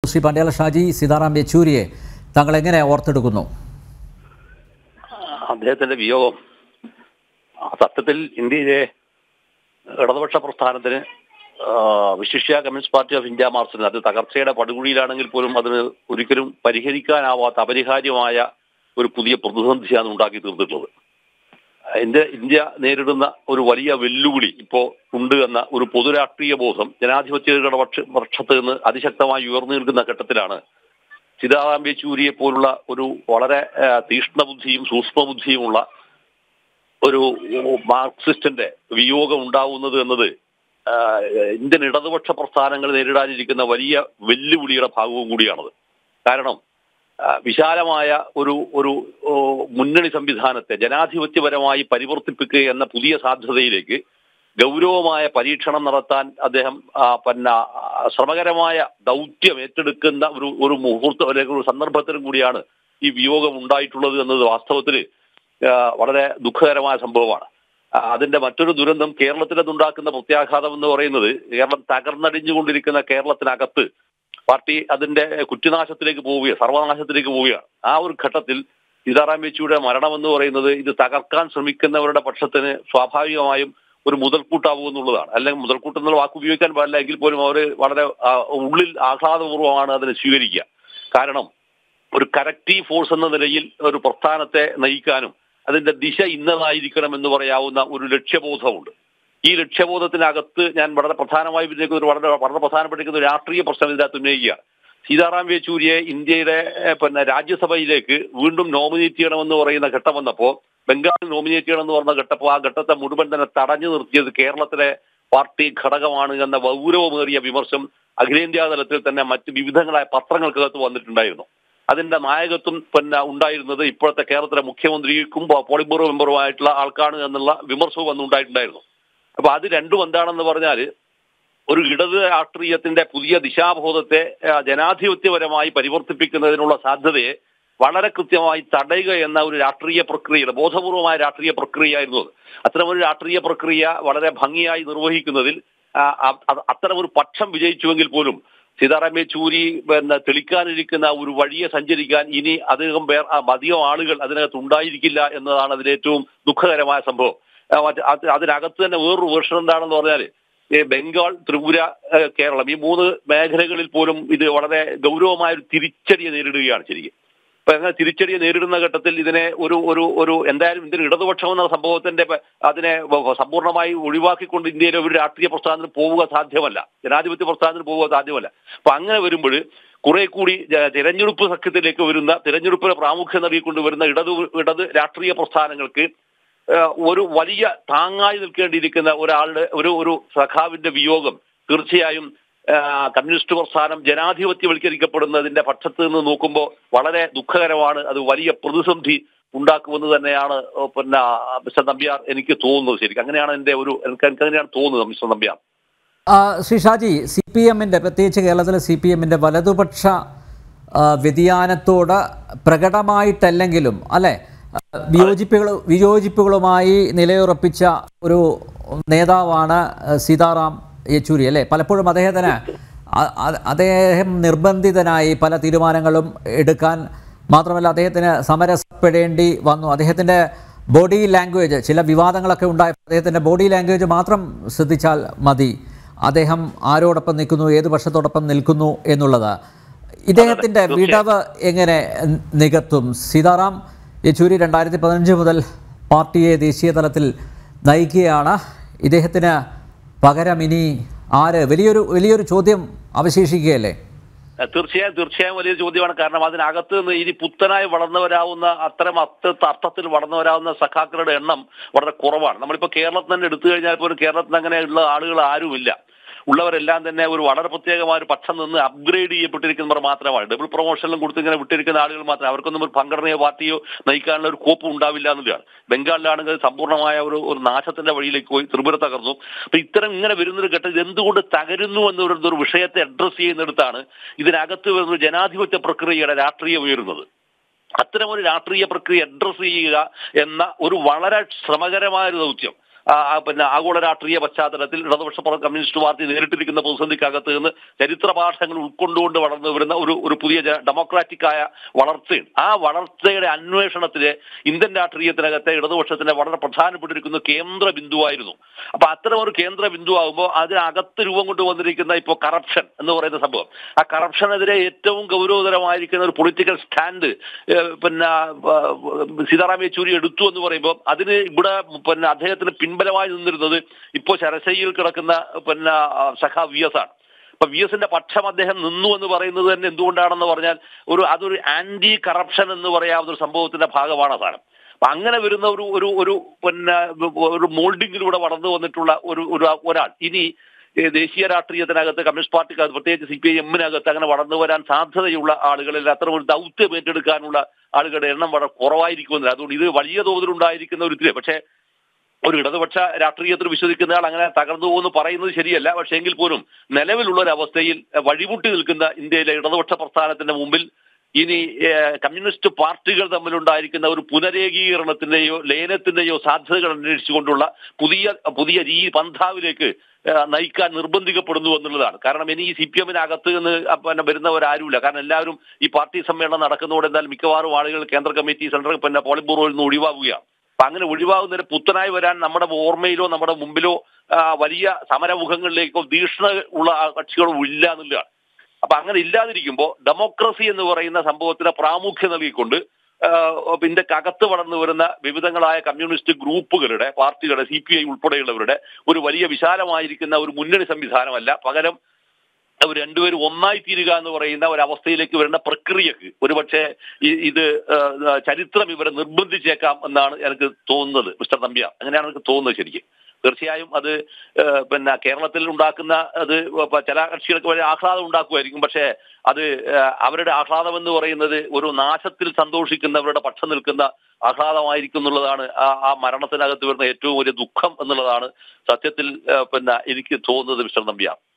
ശ്രീ പണ്ഡ്യാല ഷാജി സീതാറാം യെച്ചൂരിയെ താങ്കൾ എങ്ങനെ ഓർത്തെടുക്കുന്നു അദ്ദേഹത്തിന്റെ വിയോഗം സത്യത്തിൽ ഇന്ത്യയിലെ ഇടതുപക്ഷ പ്രസ്ഥാനത്തിന് ആ, വിശിഷ്യ കമ്മ്യൂണിസ്റ്റ് പാർട്ടി ഓഫ് ഇന്ത്യ മാർക്സിന് അത് തകർച്ചയുടെ പടുകുഴിയിലാണെങ്കിൽ പോലും അതിന് ഒരിക്കലും പരിഹരിക്കാനാവാത്ത അപരിഹാര്യമായ ഒരു പുതിയ പ്രതിസന്ധിയാണ് ഉണ്ടാക്കി തീർത്തിട്ടുള്ളത് ഇന്ത്യ ഇന്ത്യ നേരിടുന്ന ഒരു വലിയ വെല്ലുവിളി ഇപ്പോ ഉണ്ട് എന്ന ഒരു പൊതുരാഷ്ട്രീയ ബോധം ജനാധിപത്യങ്ങളുടെ പക്ഷ പക്ഷത്ത് നിന്ന് അതിശക്തമായി ഉയർന്നു നിൽക്കുന്ന ഘട്ടത്തിലാണ് സീതാറാം യെച്ചൂരിയെ പോലുള്ള ഒരു വളരെ ആ, തീക്ഷ്ണബുദ്ധിയും സൂക്ഷ്മബുദ്ധിയുമുള്ള ഒരു മാർക്സിസ്റ്റിന്റെ വിയോഗം ഉണ്ടാവുന്നത് എന്നത് ആ, ഇന്ത്യൻ ഇടതുപക്ഷ പ്രസ്ഥാനങ്ങൾ നേരിടാനിരിക്കുന്ന വലിയ വെല്ലുവിളിയുടെ ഭാഗവും കൂടിയാണത് കാരണം ആ, വിശാലമായ ഒരു ഒരു ഓ, മുന്നണി സംവിധാനത്തെ ജനാധിപത്യപരമായി പരിവർത്തിപ്പിക്കുക എന്ന പുതിയ സാധ്യതയിലേക്ക് ഗൗരവമായ പരീക്ഷണം നടത്താൻ അദ്ദേഹം ആ, പിന്നെ ആ, ശ്രമകരമായ ദൗത്യം ഏറ്റെടുക്കുന്ന ഒരു ഒരു മുഹൂർത്തം അല്ലെങ്കിൽ ഒരു സന്ദർഭത്തിലും കൂടിയാണ് ഈ വിയോഗം ഉണ്ടായിട്ടുള്ളത് എന്നത് വാസ്തവത്തിൽ വളരെ ദുഃഖകരമായ സംഭവമാണ് ആ, അതിന്റെ മറ്റൊരു ദുരന്തം കേരളത്തിലതുണ്ടാക്കുന്ന പ്രത്യാഘാതം എന്ന് പറയുന്നത് കേരളം തകർന്നടിഞ്ഞുകൊണ്ടിരിക്കുന്ന കേരളത്തിനകത്ത് പാർട്ടി അതിന്റെ കുറ്റിനാശത്തിലേക്ക് പോവുകയാണ് സർവനാശത്തിലേക്ക് പോവുകയാണ് ആ ഒരു ഘട്ടത്തിൽ സീതാറാം യെച്ചൂരിയുടെ മരണം എന്ന് പറയുന്നത് ഇത് തകർക്കാൻ ശ്രമിക്കുന്നവരുടെ പക്ഷത്തിന് സ്വാഭാവികമായും ഒരു മുതൽക്കൂട്ടാവും എന്നുള്ളതാണ് അല്ലെങ്കിൽ മുതൽക്കൂട്ട് എന്നുള്ള വാക്ക് ഉപയോഗിക്കാൻ പാടില്ല എങ്കിൽ പോലും അവർ വളരെ ആ, ഉള്ളിൽ ആഹ്ലാദപൂർവ്വമാണ് അതിനെ സ്വീകരിക്കുക കാരണം ഒരു കറക്റ്റീവ് ഫോഴ്സ് എന്ന നിലയിൽ ഒരു പ്രസ്ഥാനത്തെ നയിക്കാനും അതിന്റെ ദിശ ഇന്നതായിരിക്കണം എന്ന് പറയാവുന്ന ഒരു ലക്ഷ്യബോധമുണ്ട് ഈ ലക്ഷ്യബോധത്തിനകത്ത് ഞാൻ വളരെ പ്രധാനമായി ഉന്നയിക്കുന്ന ഒരു വളരെ വളരെ പ്രധാനപ്പെട്ടിരിക്കുന്ന ഒരു രാഷ്ട്രീയ പ്രശ്നം ഇതിനകത്ത് ഉന്നയിക്കുകയാണ് സീതാറാം യെച്ചൂരിയെ ഇന്ത്യയുടെ ഏഹ്, പിന്നെ രാജ്യസഭയിലേക്ക് വീണ്ടും നോമിനേറ്റ് ചെയ്യണമെന്ന് പറയുന്ന ഘട്ടം വന്നപ്പോൾ ബംഗാളിൽ നോമിനേറ്റ് ചെയ്യണമെന്ന് പറഞ്ഞ ഘട്ടപ്പോൾ ആ ഘട്ടത്തെ മുഴുവൻ തന്നെ തടഞ്ഞു നിർത്തിയത് കേരളത്തിലെ പാർട്ടി ഘടകമാണ് എന്ന ഗൗരവമേറിയ വിമർശം അഖിലേന്ത്യാ തലത്തിൽ തന്നെ മറ്റ് വിവിധങ്ങളായ പത്രങ്ങൾക്കകത്ത് വന്നിട്ടുണ്ടായിരുന്നു അതിന്റെ നായകത്വം പിന്നെ ഉണ്ടായിരുന്നത് ഇപ്പോഴത്തെ കേരളത്തിലെ മുഖ്യമന്ത്രിക്കും പോളിറ്റ് ബ്യൂറോ മെമ്പറുമായിട്ടുള്ള ആൾക്കാണ് എന്നുള്ള വിമർശവും വന്നുണ്ടായിട്ടുണ്ടായിരുന്നു അപ്പൊ അത് രണ്ടും എന്താണെന്ന് പറഞ്ഞാൽ ഒരു ഇടത് രാഷ്ട്രീയത്തിന്റെ പുതിയ ദിശാബോധത്തെ ആ, ജനാധിപത്യപരമായി പരിവർത്തിപ്പിക്കുന്നതിനുള്ള സാധ്യതയെ വളരെ കൃത്യമായി തടയുക എന്ന ഒരു രാഷ്ട്രീയ പ്രക്രിയയുടെ ബോധപൂർവമായ രാഷ്ട്രീയ പ്രക്രിയയായിരുന്നു അത് അത്തരമൊരു രാഷ്ട്രീയ പ്രക്രിയ വളരെ ഭംഗിയായി നിർവഹിക്കുന്നതിൽ ആ, അ- അ- അത്തരമൊരു പക്ഷം വിജയിച്ചുവെങ്കിൽ പോലും സീതാറാം യെച്ചൂരി പിന്നെ തെളിക്കാനിരിക്കുന്ന ഒരു വഴിയെ സഞ്ചരിക്കാൻ ഇനി അധികം പേർ ആ, അധികം ആളുകൾ അതിനകത്ത് ഉണ്ടായിരിക്കില്ല എന്നതാണ് അതിൽ ഏറ്റവും ദുഃഖകരമായ സംഭവം ആ, മറ്റ് അത് അതിനകത്ത് തന്നെ വേറൊരു വേർഷൻ എന്താണെന്ന് പറഞ്ഞാൽ ബംഗാൾ ത്രിപുര ആ, കേരളം ഈ മൂന്ന് മേഖലകളിൽ പോലും ഇത് വളരെ ഗൗരവമായ ഒരു തിരിച്ചടിയെ നേരിടുകയാണ് ശരിക്കും അപ്പൊ അങ്ങനെ തിരിച്ചടിയെ നേരിടുന്ന ഘട്ടത്തിൽ ഇതിനെ ഒരു ഒരു ഒരു എന്തായാലും ഇതിന് ഇടതുപക്ഷം എന്ന സംഭവത്തിന്റെ പ- അതിനെ വ- സമ്പൂർണ്ണമായി ഒഴിവാക്കിക്കൊണ്ട് ഇന്ത്യയിലെ ഒരു രാഷ്ട്രീയ പ്രസ്ഥാനത്തിന് പോവുക സാധ്യമല്ല ജനാധിപത്യ പ്രസ്ഥാനത്തിന് പോവുക സാധ്യമല്ല അപ്പൊ അങ്ങനെ വരുമ്പോൾ കുറെ കൂടി ജ- തിരഞ്ഞെടുപ്പ് സഖ്യത്തിലേക്ക് വരുന്ന തിരഞ്ഞെടുപ്പിന് പ്രാമുഖ്യം നൽകിക്കൊണ്ട് വരുന്ന ഇടത് ഇടത് രാഷ്ട്രീയ പ്രസ്ഥാനങ്ങൾക്ക് ഏഹ്, ഒരു വലിയ താങ്ങായി നിൽക്കേണ്ടിയിരിക്കുന്ന ഒരാളുടെ ഒരു ഒരു സഖാവിന്റെ വിയോഗം തീർച്ചയായും ഏഹ്, കമ്മ്യൂണിസ്റ്റ് പ്രസ്ഥാനം ജനാധിപത്യവൽക്കരിക്കപ്പെടുന്നതിന്റെ പക്ഷത്ത് നിന്ന് നോക്കുമ്പോൾ വളരെ ദുഃഖകരമാണ് അത് വലിയ പ്രതിസന്ധി ഉണ്ടാക്കുമെന്ന് തന്നെയാണ് ഏഹ്, പിന്നെ മിസ്റ്റർ നമ്പ്യാർ എനിക്ക് തോന്നുന്നത് ശരിക്കും അങ്ങനെയാണ് എന്റെ ഒരു എനിക്ക് എനിക്ക് അങ്ങനെയാണ് തോന്നുന്നത് മിസ്റ്റർ നമ്പ്യാർ ആ, ശ്രീ ഷാജി സി പി എമ്മിൻ്റെ പ്രത്യേകിച്ച് കേരളത്തിലെ സി പി എമ്മിൻ്റെ വലതുപക്ഷ ആ, വ്യതിയാനത്തോട് പ്രകടമായിട്ടല്ലെങ്കിലും അല്ലെ ആ, വിയോജിപ്പുകൾ വിയോജിപ്പുകളുമായി നിലയുറപ്പിച്ച ഒരു നേതാവാണ് ആ, സീതാറാം യെച്ചൂരി അല്ലേ പലപ്പോഴും അദ്ദേഹത്തിന് അ- അ- അദ്ദേഹം നിർബന്ധിതനായി പല തീരുമാനങ്ങളും എടുക്കാൻ മാത്രമല്ല അദ്ദേഹത്തിന് സമരസപ്പെടേണ്ടി വന്നു അദ്ദേഹത്തിൻ്റെ ബോഡി ലാംഗ്വേജ് ചില വിവാദങ്ങളൊക്കെ ഉണ്ടായപ്പോൾ അദ്ദേഹത്തിൻ്റെ ബോഡി ലാംഗ്വേജ് മാത്രം ശ്രദ്ധിച്ചാൽ മതി അദ്ദേഹം ആരോടൊപ്പം നിൽക്കുന്നു ഏത് പക്ഷത്തോടൊപ്പം നിൽക്കുന്നു എന്നുള്ളത് ഇദ്ദേഹത്തിൻ്റെ വിടവ് എങ്ങനെ നികത്തും സീതാറാം യെച്ചൂരി രണ്ടായിരത്തി പതിനഞ്ച് മുതൽ പാർട്ടിയെ ദേശീയ തലത്തിൽ നയിക്കുകയാണ് ഇദ്ദേഹത്തിന് പകരം ഇനി ആര് വലിയൊരു വലിയൊരു ചോദ്യം അവശേഷിക്കുകയല്ലേ തീർച്ചയായും തീർച്ചയായും വലിയ ചോദ്യമാണ് കാരണം അതിനകത്ത് നിന്ന് ഇനി പുത്തനായി വളർന്നു വരാവുന്ന അത്തരം അർത്ഥ അർത്ഥത്തിൽ വളർന്നു വരാവുന്ന സഖാക്കളുടെ എണ്ണം വളരെ കുറവാണ് നമ്മളിപ്പോ കേരളത്തിൽ തന്നെ എടുത്തു കഴിഞ്ഞാൽ പോലും കേരളത്തിൽ അങ്ങനെയുള്ള ആളുകൾ ആരുമില്ല ഉള്ളവരെല്ലാം തന്നെ ഒരു വളരെ പ്രത്യേകമായ ഒരു പക്ഷം നിന്ന് അപ്ഗ്രേഡ് ചെയ്യപ്പെട്ടിരിക്കുന്നവർ മാത്രമാണ് ഡബിൾ പ്രൊമോഷനിലും കൊടുത്ത് ഇങ്ങനെ വിട്ടിരിക്കുന്ന ആളുകൾ മാത്രം അവർക്കൊന്നും ഒരു സംഘടനയോ പാർട്ടിയോ നയിക്കാനുള്ള ഒരു കോപ്പ് ഉണ്ടാവില്ല എന്നുള്ളതാണ് ബംഗാളിലാണെങ്കിൽ സമ്പൂർണ്ണമായ ഒരു ഒരു നാശത്തിന്റെ വഴിയിലേക്ക് പോയി ത്രിപുര തകർന്നു അപ്പൊ ഇത്തരം ഇങ്ങനെ വരുന്നൊരു ഘട്ടം ഇത് എന്തുകൊണ്ട് തകരുന്നു എന്നൊരു ഒരു വിഷയത്തെ അഡ്രസ് ചെയ്യുന്നിടത്താണ് ഇതിനകത്ത് വരുന്ന ഒരു ജനാധിപത്യ പ്രക്രിയയുടെ രാഷ്ട്രീയം ഉയരുന്നത് അത്തരമൊരു രാഷ്ട്രീയ പ്രക്രിയ അഡ്രസ് ചെയ്യുക എന്ന ഒരു വളരെ ശ്രമകരമായ ഒരു ദൗത്യം ആ, ആ, പിന്നെ ആഗോള രാഷ്ട്രീയ പശ്ചാത്തലത്തിൽ ഇടതുപക്ഷ പ്ര- കമ്മ്യൂണിസ്റ്റ് പാർട്ടി നേരിട്ടിരിക്കുന്ന പ്രതിസന്ധിക്കകത്ത് നിന്ന് ചരിത്ര പാഠങ്ങൾ ഉൾക്കൊണ്ടുകൊണ്ട് വളർന്നു വരുന്ന ഒരു ഒരു പുതിയ ജ- ഡെമോക്രാറ്റിക് ആയ വളർച്ചയുണ്ട് ആ വളർച്ചയുടെ അന്വേഷണത്തില് ഇന്ത്യൻ രാഷ്ട്രീയത്തിനകത്തെ ഇടതുപക്ഷത്തിന്റെ വളരെ പ്രധാനപ്പെട്ടിരിക്കുന്ന കേന്ദ്ര ബിന്ദുവായിരുന്നു അപ്പൊ അത്തരം ഒരു കേന്ദ്ര ബിന്ദു ആകുമ്പോൾ അതിനകത്ത് രൂപം കൊണ്ടുവന്നിരിക്കുന്ന ഇപ്പോൾ കറപ്ഷൻ എന്ന് പറയുന്ന സംഭവം ആ കറപ്ഷനെതിരെ ഏറ്റവും ഗൗരവതരമായിരിക്കുന്ന ഒരു പൊളിറ്റിക്കൽ സ്റ്റാൻഡ് പിന്നെ ഏഹ്, സീതാറാം യെച്ചൂരി എടുത്തു എന്ന് പറയുമ്പോൾ അതിന് ഇവിടെ പിന്നെ അദ്ദേഹത്തിന് പിൻബലമായി നിന്നിരുന്നത് ഇപ്പോൾ ശരശയിൽ കിടക്കുന്ന പിന്നെ ആ, സഖാ വി എസ് ആണ് അപ്പൊ വി എസിന്റെ പക്ഷം അദ്ദേഹം നിന്നു എന്ന് പറയുന്നത് തന്നെ എന്തുകൊണ്ടാണെന്ന് പറഞ്ഞാൽ ഒരു അതൊരു ആന്റി കറപ്ഷൻ എന്ന് പറയാവുന്ന ഒരു സംഭവത്തിന്റെ ഭാഗമാണ് ആ സാധനം അപ്പൊ അങ്ങനെ വരുന്ന ഒരു ഒരു ഒരു പിന്നെ ഒരു മോൾഡിങ്ങിലൂടെ വളർന്നു വന്നിട്ടുള്ള ഒരു ഒരു ഒരാൾ ഇനി ഏ, ദേശീയ രാഷ്ട്രീയത്തിനകത്ത് കമ്മ്യൂണിസ്റ്റ് പാർട്ടിക്കകത്ത് പ്രത്യേകിച്ച് സി പി ഐ എമ്മിനകത്ത് അങ്ങനെ വളർന്നു വരാൻ സാധ്യതയുള്ള ആളുകളിൽ അത്തരം ഒരു ദൗത്യം ഏറ്റെടുക്കാനുള്ള ആളുകളുടെ എണ്ണം വളരെ കുറവായിരിക്കുമെന്നില്ല അതുകൊണ്ട് ഇത് വലിയ തോതിലുണ്ടായിരിക്കുന്ന ഒരു ഇതില് പക്ഷേ ഒരു ഇടതുപക്ഷ രാഷ്ട്രീയത്തിൽ വിശ്വസിക്കുന്ന ആൾ അങ്ങനെ തകർന്നു പോകുന്നു പറയുന്നത് ശരിയല്ല പക്ഷേ എങ്കിൽ പോലും നിലവിലുള്ള ഒരു അവസ്ഥയിൽ അഹ് വഴിമുട്ടി നിൽക്കുന്ന ഇന്ത്യയിലെ ഇടതുപക്ഷ പ്രസ്ഥാനത്തിന്റെ മുമ്പിൽ ഇനി ഏഹ്, കമ്മ്യൂണിസ്റ്റ് പാർട്ടികൾ തമ്മിലുണ്ടായിരിക്കുന്ന ഒരു പുനരേകീകരണത്തിന്റെയോ ലയനത്തിന്റെയോ സാധ്യതകൾ അന്വേഷിച്ചുകൊണ്ടുള്ള പുതിയ പുതിയ രീ പന്ഥാവിലേക്ക് ഏഹ്, നയിക്കാൻ നിർബന്ധിക്കപ്പെടുന്നു എന്നുള്ളതാണ് കാരണം ഇനി ഈ സി പി എമ്മിനകത്ത് നിന്ന് അഹ് പിന്നെ വരുന്നവരാരുമില്ല കാരണം എല്ലാവരും ഈ പാർട്ടി സമ്മേളനം നടക്കുന്നതോടെ എന്തായാലും മിക്കവാറും ആളുകൾ കേന്ദ്ര കമ്മിറ്റി സെൻട്രൽ പിന്നെ പോളിറ്റ് ബ്യൂറോയിൽ നിന്ന് ഒഴിവാകുകയാണ് അപ്പൊ അങ്ങനെ ഒഴിവാകുന്നതിന് പുത്തനായി വരാൻ നമ്മുടെ ഓർമ്മയിലോ നമ്മുടെ മുമ്പിലോ ആ, വലിയ സമരമുഖങ്ങളിലേക്കോ ഭീഷണ ഉള്ള ആ കക്ഷികളോ ഇല്ല എന്നുള്ളതാണ് അപ്പൊ അങ്ങനെ ഇല്ലാതിരിക്കുമ്പോൾ ഡെമോക്രസി എന്ന് പറയുന്ന സംഭവത്തിന് പ്രാമുഖ്യം നൽകിക്കൊണ്ട് ആ, ഇതിന്റെ അകത്ത് വളർന്നു വരുന്ന വിവിധങ്ങളായ കമ്മ്യൂണിസ്റ്റ് ഗ്രൂപ്പുകളുടെ പാർട്ടികളുടെ സി പി ഐ ഉൾപ്പെടെയുള്ളവരുടെ ഒരു വലിയ വിശാലമായിരിക്കുന്ന ഒരു മുന്നണി സംവിധാനമല്ല പകരം അവർ രണ്ടുപേരും ഒന്നായി തീരുക എന്ന് പറയുന്ന ഒരവസ്ഥയിലേക്ക് വരുന്ന പ്രക്രിയക്ക് ഒരുപക്ഷെ ഈ- ഇത് ആ, ആ, ചരിത്രം ഇവരെ നിർബന്ധിച്ചേക്കാം എന്നാണ് എനിക്ക് തോന്നുന്നത് മിസ്റ്റർ നമ്പ്യ അങ്ങനെയാണ് എനിക്ക് തോന്നുന്നത് ശരിക്കും തീർച്ചയായും അത് ആ, പിന്നെ കേരളത്തിൽ ഉണ്ടാക്കുന്ന അത് ഇപ്പൊ ചില കക്ഷികൾക്ക് വലിയ ആഹ്ലാദം ഉണ്ടാക്കുമായിരിക്കും പക്ഷേ അത് ആ, അവരുടെ ആഹ്ലാദം എന്ന് പറയുന്നത് ഒരു നാശത്തിൽ സന്തോഷിക്കുന്നവരുടെ പക്ഷം നിൽക്കുന്ന ആഹ്ലാദമായിരിക്കും എന്നുള്ളതാണ് ആ ആ മരണത്തിനകത്ത് വരുന്ന ഏറ്റവും വലിയ ദുഃഖം എന്നുള്ളതാണ് സത്യത്തിൽ ആ, പിന്നെ എനിക്ക് തോന്നുന്നത് മിസ്റ്റർ നമ്പ്യ